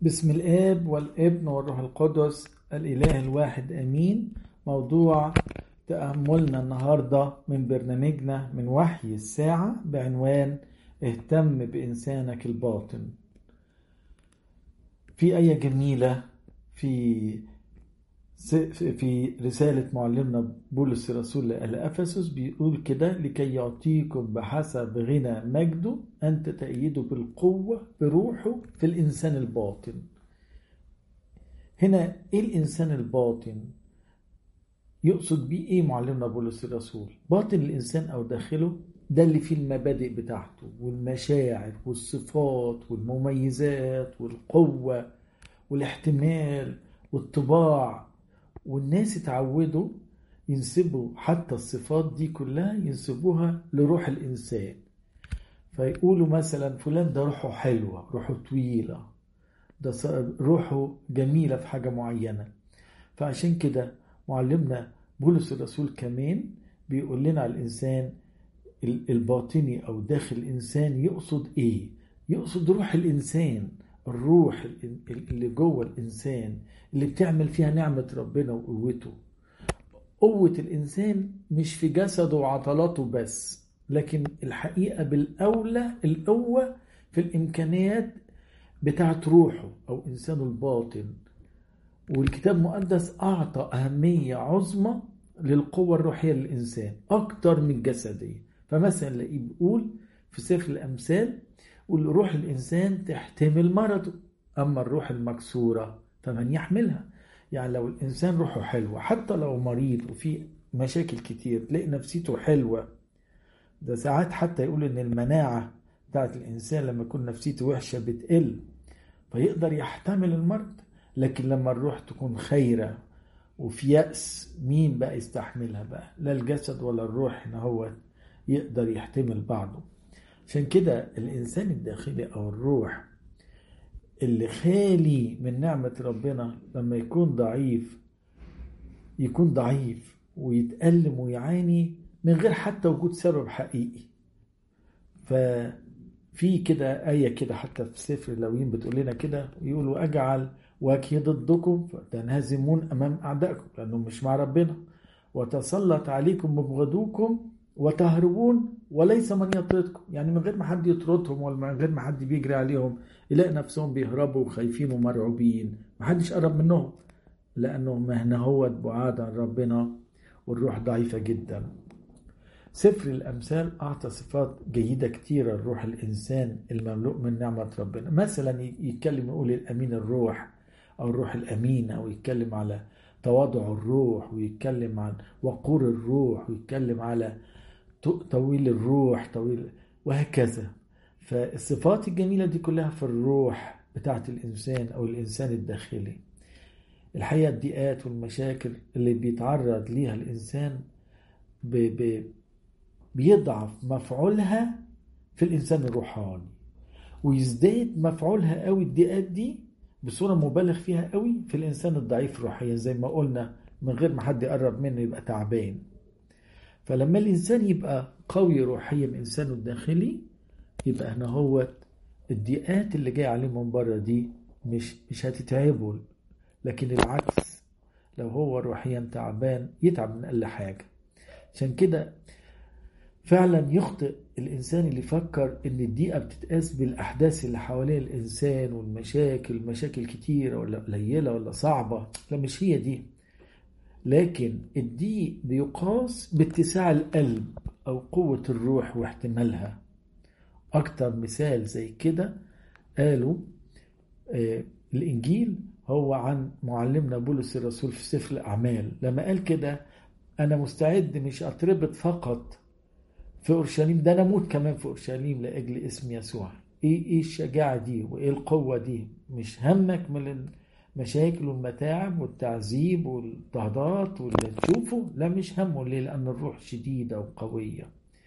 بسم الآب والابن والروح القدس الإله الواحد آمين موضوع تأملنا النهاردة من برنامجنا من وحي الساعة بعنوان اهتم بإنسانك الباطن في آية جميلة في في رسالة معلمنا بولس الرسول لأهل أفسس بيقول كده لكي يعطيكم بحسب غنى مجده أن تتأيدوا بالقوة بروحه في الإنسان الباطن هنا إيه الإنسان الباطن يقصد بيه إيه معلمنا بولس الرسول باطن الإنسان أو داخله ده اللي فيه المبادئ بتاعته والمشاعر والصفات والمميزات والقوة والاحتمال والطباع والناس اتعودوا ينسبوا حتى الصفات دي كلها ينسبوها لروح الإنسان فيقولوا مثلا فلان ده روحه حلوة روحه طويلة ده روحه جميلة في حاجة معينة فعشان كده معلمنا بولس الرسول كمان بيقول لنا على الإنسان الباطني أو داخل الإنسان يقصد إيه؟ يقصد روح الإنسان الروح اللي جوه الإنسان اللي بتعمل فيها نعمة ربنا وقوته قوة الإنسان مش في جسده وعضلاته بس لكن الحقيقة بالأولى القوة في الإمكانيات بتاعت روحه أو إنسانه الباطن والكتاب المقدس أعطى أهمية عظمى للقوة الروحية للإنسان أكتر من الجسدية فمثلا لاقيه بيقول في سفر الأمثال والروح الإنسان تحتمل مرضه أما الروح المكسورة فمن يحملها يعني لو الإنسان روحه حلوة حتى لو مريض وفي مشاكل كتير تلاقي نفسيته حلوة ده ساعات حتى يقول إن المناعة بتاعت الإنسان لما يكون نفسيته وحشة بتقل فيقدر يحتمل المرض لكن لما الروح تكون خيرة وفي يأس مين بقى يستحملها بقى لا الجسد ولا الروح هنا هو يقدر يحتمل بعضه عشان كده الإنسان الداخلي أو الروح اللي خالي من نعمة ربنا لما يكون ضعيف يكون ضعيف ويتألم ويعاني من غير حتى وجود سبب حقيقي ففي كده آية كده حتى في سفر اللاويين بتقول لنا كده يقولوا أجعل وجهي ضدكم فتنهزمون أمام أعدائكم لأنهم مش مع ربنا وتسلط عليكم مبغضوكم وتهربون وليس من يطردكم يعني من غير ما حد يطردهم ولا من غير ما حد بيجري عليهم يلاقي نفسهم بيهربوا وخايفين ومرعوبين ما حدش قرب منهم لأنهم هنا هو بعاد عن ربنا والروح ضعيفة جدا سفر الأمثال أعطى صفات جيدة كتيرة لروح الإنسان المملوء من نعمة ربنا مثلا يتكلم يقول الأمين الروح أو الروح الأمين أو يتكلم على تواضع الروح ويتكلم عن وقور الروح ويتكلم على طويل الروح طويل وهكذا فالصفات الجميلة دي كلها في الروح بتاعت الإنسان أو الإنسان الداخلي الحقيقة الضيقات والمشاكل اللي بيتعرض ليها الإنسان ب ب بيضعف مفعولها في الإنسان الروحاني ويزداد مفعولها قوي الضيقات دي بصورة مبالغ فيها قوي في الإنسان الضعيف روحيا زي ما قلنا من غير ما حد يقرب منه يبقى تعبان فلما الإنسان يبقى قوي روحيا إنسانه الداخلي يبقى هنا هو الضيقات اللي جاية عليه من بره دي مش مش هتتعبه لكن العكس لو هو روحيا تعبان يتعب من أقل حاجة عشان كده فعلا يخطئ الإنسان اللي يفكر إن الضيقة بتتقاس بالأحداث اللي حوالين الإنسان والمشاكل مشاكل كتيرة ولا قليلة ولا صعبة لا مش هي دي لكن الضيق بيقاس باتساع القلب أو قوة الروح واحتمالها أكتر مثال زي كده قالوا آه الإنجيل هو عن معلمنا بولس الرسول في سفر الأعمال لما قال كده أنا مستعد مش أتربط فقط في أورشليم ده أنا أموت كمان في أورشليم لأجل اسم يسوع إيه إيه الشجاعة دي وإيه القوة دي مش همك من المشاكل والمتاعب والتعذيب والضغطات واللي تشوفه لا مش همه ليه لأن الروح شديدة وقوية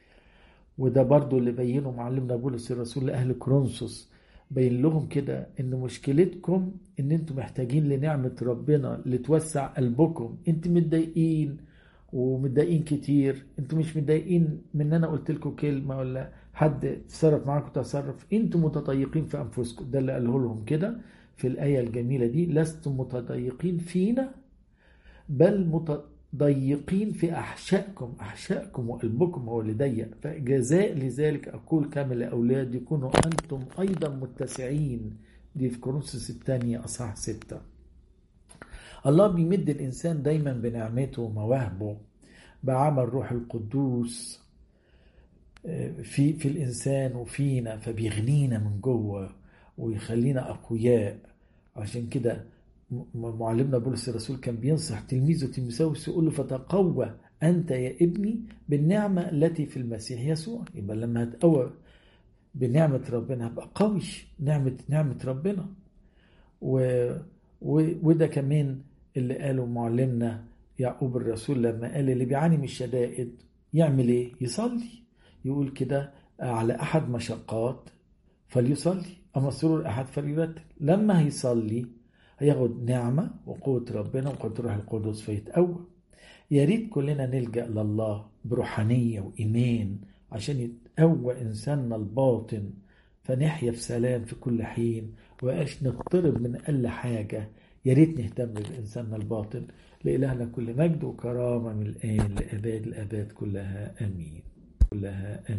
وده برضو اللي بينه معلمنا بولس الرسول لأهل كورنثوس بين لهم كده ان مشكلتكم ان انتم محتاجين لنعمة ربنا لتوسع قلبكم انتم متضايقين ومتضايقين كتير انتوا مش متضايقين من ان انا قلت لكم كلمه ولا حد تصرف معاكم تصرف انتوا متضايقين في انفسكم ده اللي قاله لهم كده في الآية الجميلة دي لستم متضيقين فينا بل متضيقين في أحشائكم أحشائكم وقلبكم هو اللي ضيق فجزاء لذلك أقول كامل لأولاد يكونوا أنتم أيضا متسعين دي في كورنثوس الثانية أصحاح ستة الله بيمد الإنسان دايما بنعمته ومواهبه بعمل روح القدوس في في الإنسان وفينا فبيغنينا من جوه ويخلينا أقوياء عشان كده معلمنا بولس الرسول كان بينصح تلميذه تيموثاوس يقول له فتقوى أنت يا ابني بالنعمة التي في المسيح يسوع يبقى لما هتقوى بنعمة ربنا هبقى قوي نعمة نعمة ربنا و... و... وده كمان اللي قاله معلمنا يعقوب الرسول لما قال اللي بيعاني من الشدائد يعمل ايه؟ يصلي يقول كده على أحد مشقات فليصلي أما سرور أحد فليرتل لما هيصلي هياخد نعمة وقوة ربنا وقوة روح القدس فيتقوى يا ريت كلنا نلجأ لله بروحانية وإيمان عشان يتقوى إنساننا الباطن فنحيا في سلام في كل حين وقاش نضطرب من أقل حاجة يا ريت نهتم بإنساننا الباطن لإلهنا كل مجد وكرامة من الآن لأباد الآباد كلها آمين كلها آمين